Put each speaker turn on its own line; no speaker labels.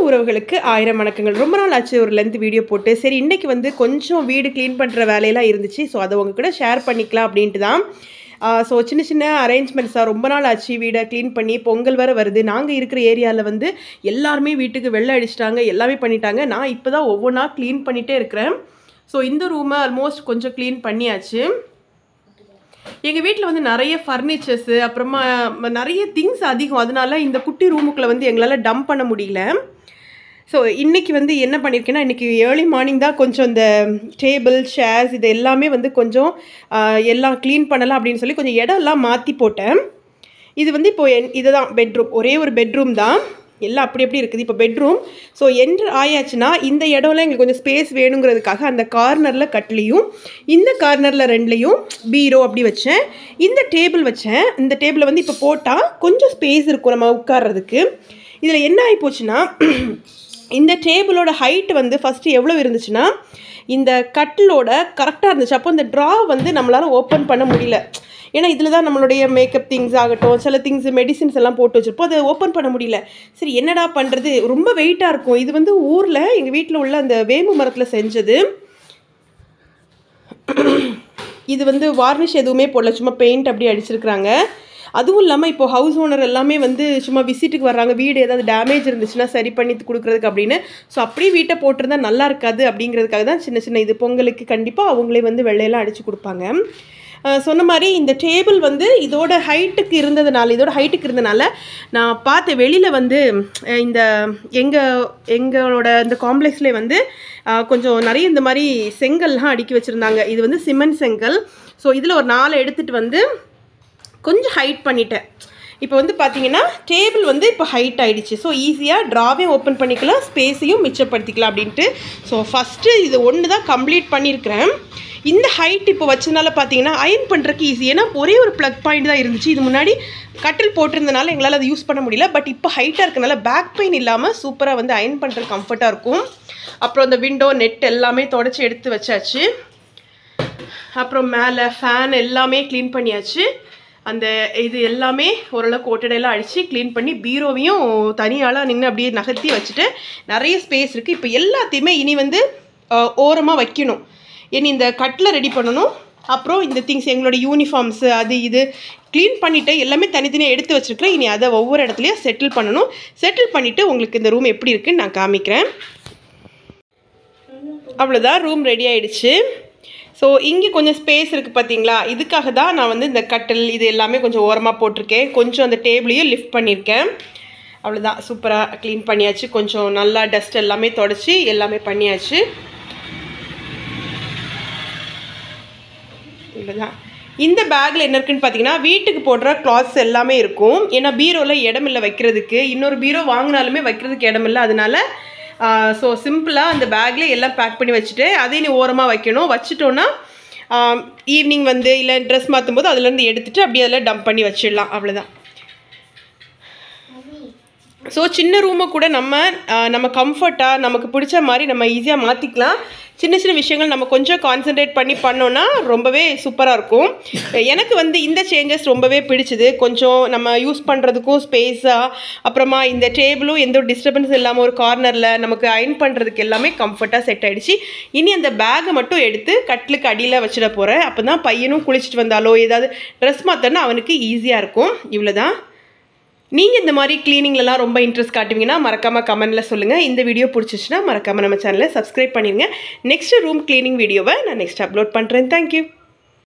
உறவுகளுக்கு ஆயிரம் வணக்கங்கள் ரொம்ப நாள் ஆச்சு ஒரு லென்த் வீடியோ போட்டு சரி இன்னைக்கு வந்து கொஞ்சம் வீடு க்ளீன் பண்ணுற வேலையெல்லாம் இருந்துச்சு ஸோ அதை உங்க கூட ஷேர் பண்ணிக்கலாம் அப்படின்ட்டு தான் ஸோ சின்ன சின்ன அரேஞ்ச்மெண்ட்ஸாக ரொம்ப நாள் ஆச்சு வீடை க்ளீன் பண்ணி பொங்கல் வேறு வருது நாங்கள் இருக்கிற ஏரியாவில் வந்து எல்லாருமே வீட்டுக்கு வெள்ளை அடிச்சிட்டாங்க எல்லாமே பண்ணிட்டாங்க நான் இப்போ தான் ஒவ்வொன்றா க்ளீன் பண்ணிகிட்டே இருக்கிறேன் ஸோ இந்த ரூமை ஆல்மோஸ்ட் கொஞ்சம் க்ளீன் பண்ணியாச்சு எங்கள் வீட்டில் வந்து நிறைய ஃபர்னிச்சர்ஸு அப்புறமா ம- நிறைய திங்ஸ் அதிகம் அதனால இந்த குட்டி ரூமுக்குள்ளே வந்து எங்களால் டம்ப் பண்ண முடியல ஸோ இன்றைக்கி வந்து என்ன பண்ணியிருக்கேன்னா இன்றைக்கி ஏர்லி மார்னிங் தான் கொஞ்சம் இந்த டேபிள் சேர்ஸ் இது எல்லாமே வந்து கொஞ்சம் ஆஹ், எல்லாம் க்ளீன் பண்ணலாம் அப்படின்னு சொல்லி கொஞ்சம் இடம்லாம் மாற்றி போட்டேன் இது வந்து இப்போ என் இதுதான் பெட்ரூம் ஒரே ஒரு பெட்ரூம் தான் எல்லாம் அப்படி அப்படி இருக்குது இப்போ பெட்ரூம் ஸோ என்று ஆயாச்சுன்னா இந்த இடம்லாம் எங்களுக்கு கொஞ்சம் ஸ்பேஸ் வேணுங்கிறதுக்காக அந்த கார்னரில் கட்லையும் இந்த கார்னரில் ரெண்டுலேயும் பீரோ அப்படி வச்சேன் இந்த டேபிள் வச்சேன் இந்த டேபிளை வந்து இப்போ போட்டால் கொஞ்சம் ஸ்பேஸ் இருக்கும் நம்ம உட்கார்றதுக்கு இதில் என்ன ஆகி போச்சுன்னா இந்த டேபிளோட ஹைட் வந்து ஃபஸ்ட்டு எவ்வளோ இருந்துச்சுன்னா இந்த கட்டிலோட கரெக்டாக இருந்துச்சு அப்போ இந்த ட்ரா வந்து நம்மளால் ஓப்பன் பண்ண முடியல ஏன்னா இதில் தான் நம்மளுடைய மேக்கப் திங்ஸ் ஆகட்டும் சில திங்ஸ் மெடிசின்ஸ் எல்லாம் போட்டு வச்சுருப்போம் அதை ஓப்பன் பண்ண முடியல சரி என்னடா பண்ணுறது ரொம்ப வெயிட்டாக இருக்கும் இது வந்து ஊரில் எங்கள் வீட்டில் உள்ள அந்த வேம்பு மரத்தில் செஞ்சது இது வந்து வார்னிஷ் எதுவுமே போடல சும்மா பெயிண்ட் அப்படி அடிச்சிருக்கிறாங்க அதுவும் இல்லாமல் இப்போ ஹவுஸ் ஓனர் எல்லாமே வந்து சும்மா விசிட்டுக்கு வர்றாங்க வீடு ஏதாவது டேமேஜ் இருந்துச்சுன்னா சரி பண்ணி கொடுக்குறதுக்கு அப்படின்னு ஸோ அப்படியே வீட்டை போட்டிருந்தா நல்லா இருக்காது அப்படிங்கிறதுக்காக தான் சின்ன சின்ன இது பொங்கலுக்கு கண்டிப்பாக அவங்களே வந்து வெள்ளையெல்லாம் அடித்து கொடுப்பாங்க அஹ் சொன்ன மாதிரி இந்த டேபிள் வந்து இதோட ஹைட்டுக்கு இருந்ததுனால இதோட ஹைட்டுக்கு இருந்தனால நான் பார்த்த வெளியில் வந்து அஹ் இந்த எங்கள் எங்களோட இந்த காம்ப்ளெக்ஸ்லேயே வந்து அஹ் கொஞ்சம் நிறைய இந்த மாதிரி செங்கல்லாம் அடுக்கி வச்சுருந்தாங்க இது வந்து சிமெண்ட் செங்கல் ஸோ இதில் ஒரு நாலு எடுத்துகிட்டு வந்து கொஞ்சம் ஹைட் பண்ணிட்டேன் இப்போ வந்து பார்த்தீங்கன்னா டேபிள் வந்து இப்போ ஹைட் ஆயிடுச்சு ஸோ ஈஸியாக ட்ராவே ஓப்பன் பண்ணிக்கலாம் ஸ்பேஸையும் மிச்சப்படுத்திக்கலாம் அப்படின்ட்டு ஸோ ஃபஸ்ட்டு இது ஒன்று தான் கம்ப்ளீட் பண்ணியிருக்கிறேன் இந்த ஹைட் இப்போ வச்சதுனால பார்த்தீங்கன்னா அயன் பண்ணுறதுக்கு ஈஸி ஏன்னா ஒரே ஒரு ப்ளக் பாயிண்ட் தான் இருந்துச்சு இது முன்னாடி கட்டில் போட்டிருந்தனால எங்களால் அதை யூஸ் பண்ண முடியல பட் இப்போ ஹைட்டாக இருக்கனால பேக் பெயின் இல்லாமல் சூப்பராக வந்து அயன் பண்ணுறது கம்ஃபர்ட்டாக இருக்கும் அப்புறம் இந்த விண்டோ நெட் எல்லாமே தொடச்சி எடுத்து வச்சாச்சு அப்புறம் மேலே ஃபேன் எல்லாமே க்ளீன் பண்ணியாச்சு அந்த இது எல்லாமே ஓரளவுக்கு ஒட்டடையெல்லாம் அடித்து க்ளீன் பண்ணி பீரோவையும் தனியாளாக நின்று அப்படியே நகர்த்தி வச்சுட்டு நிறைய ஸ்பேஸ் இருக்குது இப்போ எல்லாத்தையுமே இனி வந்து ஓரமாக வைக்கணும் இனி இந்த கட்டில் ரெடி பண்ணணும் அப்புறம் இந்த திங்ஸ் எங்களோட யூனிஃபார்ம்ஸு அது இது க்ளீன் பண்ணிவிட்டு எல்லாமே தனித்தனியாக எடுத்து வச்சுருக்கிறேன் இனி அதை ஒவ்வொரு இடத்துலையும் செட்டில் பண்ணணும் செட்டில் பண்ணிவிட்டு உங்களுக்கு இந்த ரூம் எப்படி இருக்குன்னு நான் காமிக்கிறேன் அவ்வளோதான் ரூம் ரெடி ஆயிடுச்சு ஸோ இங்கே கொஞ்சம் ஸ்பேஸ் இருக்குது பார்த்தீங்களா இதுக்காக தான் நான் வந்து இந்த கட்டில் இது எல்லாமே கொஞ்சம் ஓரமாக போட்டிருக்கேன் கொஞ்சம் அந்த டேபிளையும் லிஃப்ட் பண்ணியிருக்கேன் அவ்வளோதான் சூப்பராக க்ளீன் பண்ணியாச்சு கொஞ்சம் நல்லா டஸ்ட் எல்லாமே தொடச்சி எல்லாமே பண்ணியாச்சு இவ்வளோதான் இந்த பேக்கில் என்ன இருக்குன்னு பார்த்தீங்கன்னா வீட்டுக்கு போடுற கிளாத்ஸ் எல்லாமே இருக்கும் ஏன்னா பீரோவில் இடமில்லை வைக்கிறதுக்கு இன்னொரு பீரோ வாங்கினாலுமே வைக்கிறதுக்கு இடமில்லை அதனால ஸோ சிம்பிளாக அந்த பேக்கில் எல்லாம் பேக் பண்ணி வச்சுட்டு அதையும் நீ ஓரமாக வைக்கணும் வச்சுட்டோன்னா ஈவினிங் வந்து இல்லை ட்ரெஸ் மாற்றும் போது அதுலேருந்து எடுத்துகிட்டு அப்படியே அதில் டம்ப் பண்ணி வச்சிடலாம் அவ்வளோதான் ஸோ சின்ன ரூமை கூட நம்ம ஆஹ், நம்ம கம்ஃபர்ட்டாக நமக்கு பிடிச்ச மாதிரி நம்ம ஈஸியாக மாற்றிக்கலாம் சின்ன சின்ன விஷயங்கள் நம்ம கொஞ்சம் கான்சென்ட்ரேட் பண்ணி பண்ணோன்னா ரொம்பவே சூப்பராக இருக்கும் எனக்கு வந்து இந்த சேஞ்சஸ் ரொம்பவே பிடிச்சது கொஞ்சம் நம்ம யூஸ் பண்ணுறதுக்கும் ஸ்பேஸாக அப்புறமா இந்த டேபிளும் எந்த ஒரு டிஸ்டர்பன்ஸ் இல்லாமல் ஒரு கார்னரில் நமக்கு அயன் பண்ணுறதுக்கு எல்லாமே கம்ஃபர்ட்டாக செட் ஆயிடுச்சு இனி அந்த பேக்கை மட்டும் எடுத்து கட்டிலுக்கு அடியில் வச்சிட போகிறேன் அப்போ தான் பையனும் குளிச்சுட்டு வந்தாலோ ஏதாவது ட்ரெஸ் மாற்றனா அவனுக்கு ஈஸியாக இருக்கும் இவ்வளோதான் நீங்கள் இந்த மாதிரி க்ளீனிங்லலாம் ரொம்ப இன்ட்ரெஸ்ட் காட்டுவீங்கன்னா மறக்காமல் கமெண்ட்டில் சொல்லுங்கள் இந்த வீடியோ பிடிச்சிச்சுன்னா மறக்காமல் நம்ம சேனலை சப்ஸ்கிரைப் பண்ணிடுங்க நெக்ஸ்ட் ரூம் க்ளீனிங் வீடியோவை நான் நெக்ஸ்ட் அப்லோட் பண்ணுறேன் தேங்க்யூ